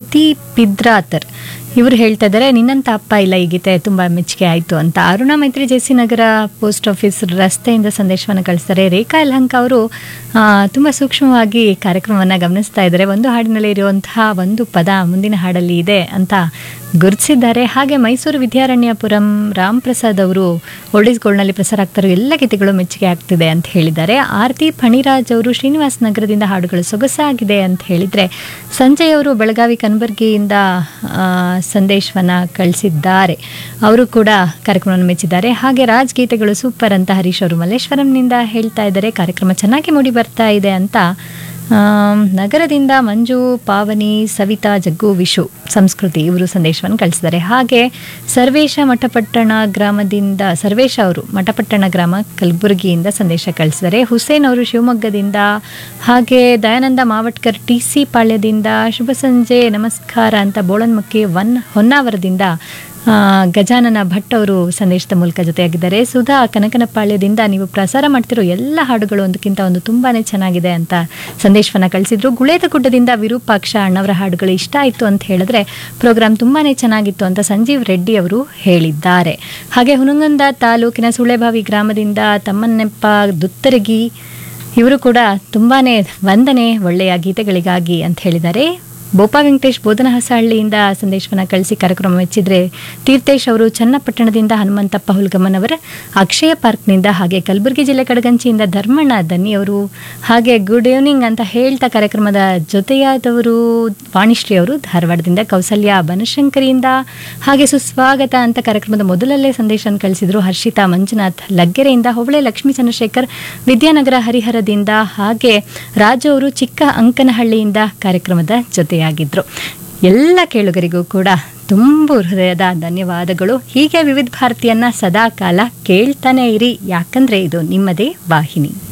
ಶ್ರುತಿ ಪಿದ್ರಾತರ್ ಇವರು ಹೇಳ್ತಾ ಇದ್ದಾರೆ ನಿನ್ನಂತ ಅಪ್ಪ ಇಲ್ಲ ಈ ಗೀತೆ ತುಂಬ ಮೆಚ್ಚುಗೆ ಆಯಿತು ಅಂತ ಅರುಣಾ ಮೈತ್ರಿ ಜೆಸಿ ನಗರ ಪೋಸ್ಟ್ ಆಫೀಸ್ ರಸ್ತೆಯಿಂದ ಸಂದೇಶವನ್ನು ಕಳಿಸ್ತಾರೆ ರೇಖಾ ಯಲಹಂಕ ಅವರು ಆ, ತುಂಬ ಸೂಕ್ಷ್ಮವಾಗಿ ಕಾರ್ಯಕ್ರಮವನ್ನು ಗಮನಿಸ್ತಾ ಇದ್ದಾರೆ ಒಂದು ಹಾಡಿನಲ್ಲಿ ಇರುವಂತಹ ಒಂದು ಪದ ಮುಂದಿನ ಹಾಡಲ್ಲಿ ಇದೆ ಅಂತ ಗುರುತಿಸಿದ್ದಾರೆ ಹಾಗೆ ಮೈಸೂರು ವಿದ್ಯಾರಣ್ಯಪುರಂ ರಾಮ್ ಪ್ರಸಾದ್ ಅವರು ಓಲ್ಡೇಸ್ ಗೋಲ್ಡ್ನಲ್ಲಿ ಪ್ರಸಾರ ಆಗ್ತಾ ಇರೋ ಎಲ್ಲ ಗೀತೆಗಳು ಮೆಚ್ಚುಗೆ ಆಗ್ತಿದೆ ಅಂತ ಹೇಳಿದ್ದಾರೆ ಆರತಿ ಫಣಿರಾಜ್ ಅವರು ಶ್ರೀನಿವಾಸ್ ನಗರದಿಂದ ಹಾಡುಗಳು ಸೊಗಸಾಗಿದೆ ಅಂತ ಹೇಳಿದರೆ ಸಂಜಯ್ ಅವರು ಬೆಳಗಾವಿ ಕನಬರ್ಗಿಯಿಂದ ಆ, ಸಂದೇಶವನ್ನು ಕಳಿಸಿದ್ದಾರೆ ಅವರು ಕೂಡ ಕಾರ್ಯಕ್ರಮವನ್ನು ಮೆಚ್ಚಿದ್ದಾರೆ ಹಾಗೆ ರಾಜ್ ಗೀತೆಗಳು ಸೂಪರ್ ಅಂತ ಹರೀಶ್ ಅವರು ಮಲ್ಲೇಶ್ವರಂನಿಂದ ಹೇಳ್ತಾ ಇದ್ದಾರೆ ಕಾರ್ಯಕ್ರಮ ಚೆನ್ನಾಗಿ ಮೂಡಿ ಬರ್ತಾ ಇದೆ ಅಂತ ಆಮ್, ನಗರದಿಂದ ಮಂಜು ಪಾವನಿ ಸವಿತಾ ಜಗ್ಗು ವಿಶು ಸಂಸ್ಕೃತಿ ಇವರು ಸಂದೇಶವನ್ನು ಕಳಿಸಿದ್ದಾರೆ ಹಾಗೆ ಸರ್ವೇಶ ಮಠಪಟ್ಟಣ ಗ್ರಾಮದಿಂದ ಸರ್ವೇಶ ಅವರು ಮಠಪಟ್ಟಣ ಗ್ರಾಮ ಕಲಬುರಗಿಯಿಂದ ಸಂದೇಶ ಕಳಿಸಿದ್ದಾರೆ ಹುಸೇನ್ ಅವರು ಶಿವಮೊಗ್ಗದಿಂದ ಹಾಗೆ ದಯಾನಂದ ಮಾವಟ್ಕರ್ ಟಿ ಸಿ ಪಾಳ್ಯದಿಂದ ಶುಭ ಸಂಜೆ ನಮಸ್ಕಾರ ಅಂತ ಬೋಳನ್ಮಕ್ಕಿ ವನ್ ಹೊನ್ನಾವರದಿಂದ ಆ, ಗಜಾನನ ಭಟ್ ಅವರು ಸಂದೇಶದ ಮೂಲಕ ಜೊತೆಯಾಗಿದ್ದಾರೆ ಸುಧಾ ಕನಕನಪಾಳ್ಯದಿಂದ ನೀವು ಪ್ರಸಾರ ಮಾಡ್ತಿರೋ ಎಲ್ಲ ಹಾಡುಗಳು ಒಂದಕ್ಕಿಂತ ಒಂದು ತುಂಬಾನೇ ಚೆನ್ನಾಗಿದೆ ಅಂತ ಸಂದೇಶವನ್ನು ಕಳಿಸಿದ್ರು ಗುಳೇದ ಗುಡ್ಡದಿಂದ ವಿರೂಪಾಕ್ಷ ಅಣ್ಣವರ ಹಾಡುಗಳು ಇಷ್ಟ ಆಯಿತು ಅಂತ ಹೇಳಿದ್ರೆ ಪ್ರೋಗ್ರಾಮ್ ತುಂಬಾನೇ ಚೆನ್ನಾಗಿತ್ತು ಅಂತ ಸಂಜೀವ್ ರೆಡ್ಡಿ ಅವರು ಹೇಳಿದ್ದಾರೆ ಹಾಗೆ ಹುನಗಂದ ತಾಲೂಕಿನ ಸುಳೆಬಾವಿ ಗ್ರಾಮದಿಂದ ತಮ್ಮನ್ನೆಪ್ಪ ದುತ್ತರಗಿ ಇವರು ಕೂಡ ತುಂಬಾನೇ ವಂದನೆ ಒಳ್ಳೆಯ ಗೀತೆಗಳಿಗಾಗಿ ಅಂತ ಹೇಳಿದ್ದಾರೆ ಬೋಪಾ ವೆಂಕಟೇಶ್ ಬೋಧನಹಸಹಳ್ಳಿಯಿಂದ ಸಂದೇಶವನ್ನು ಕಳಿಸಿ ಕಾರ್ಯಕ್ರಮ ಮೆಚ್ಚಿದ್ರೆ ತೀರ್ಥೇಶ್ ಅವರು ಚನ್ನಪಟ್ಟಣದಿಂದ ಹನುಮಂತಪ್ಪ ಹುಲ್ಗಮ್ಮನವರ ಅಕ್ಷಯ ಪಾರ್ಕ್ನಿಂದ ಹಾಗೆ ಕಲಬುರಗಿ ಜಿಲ್ಲೆ ಕಡಗಂಚಿಯಿಂದ ಧರ್ಮಣ್ಣ ದನ್ನಿ ಅವರು ಹಾಗೆ ಗುಡ್ ಈವ್ನಿಂಗ್ ಅಂತ ಹೇಳ್ತಾ ಕಾರ್ಯಕ್ರಮದ ಜೊತೆಯಾದವರು ವಾಣಿಶ್ರೀ ಅವರು ಧಾರವಾಡದಿಂದ ಕೌಸಲ್ಯ ಬನಶಂಕರಿಯಿಂದ ಹಾಗೆ ಸುಸ್ವಾಗತ ಅಂತ ಕಾರ್ಯಕ್ರಮದ ಮೊದಲಲ್ಲೇ ಸಂದೇಶ ಕಳಿಸಿದ್ರು ಹರ್ಷಿತಾ ಮಂಜುನಾಥ್ ಲಗ್ಗೆರೆಯಿಂದ ಹೊಬಳೆ ಲಕ್ಷ್ಮೀ ಚಂದ್ರಶೇಖರ್ ವಿದ್ಯಾನಗರ ಹರಿಹರದಿಂದ ಹಾಗೆ ರಾಜು ಅವರು ಚಿಕ್ಕ ಅಂಕನಹಳ್ಳಿಯಿಂದ ಕಾರ್ಯಕ್ರಮದ ಜೊತೆಯಾಗಿದ್ರು ಎಲ್ಲ ಕೇಳುಗರಿಗೂ ಕೂಡ ತುಂಬು ಹೃದಯದ ಧನ್ಯವಾದಗಳು ಹೀಗೆ ವಿವಿಧ ಭಾರತಿಯನ್ನ ಸದಾ ಕಾಲ ಕೇಳ್ತಾನೆ ಇರಿ ಯಾಕಂದ್ರೆ ಇದು ನಿಮ್ಮದೇ ವಾಹಿನಿ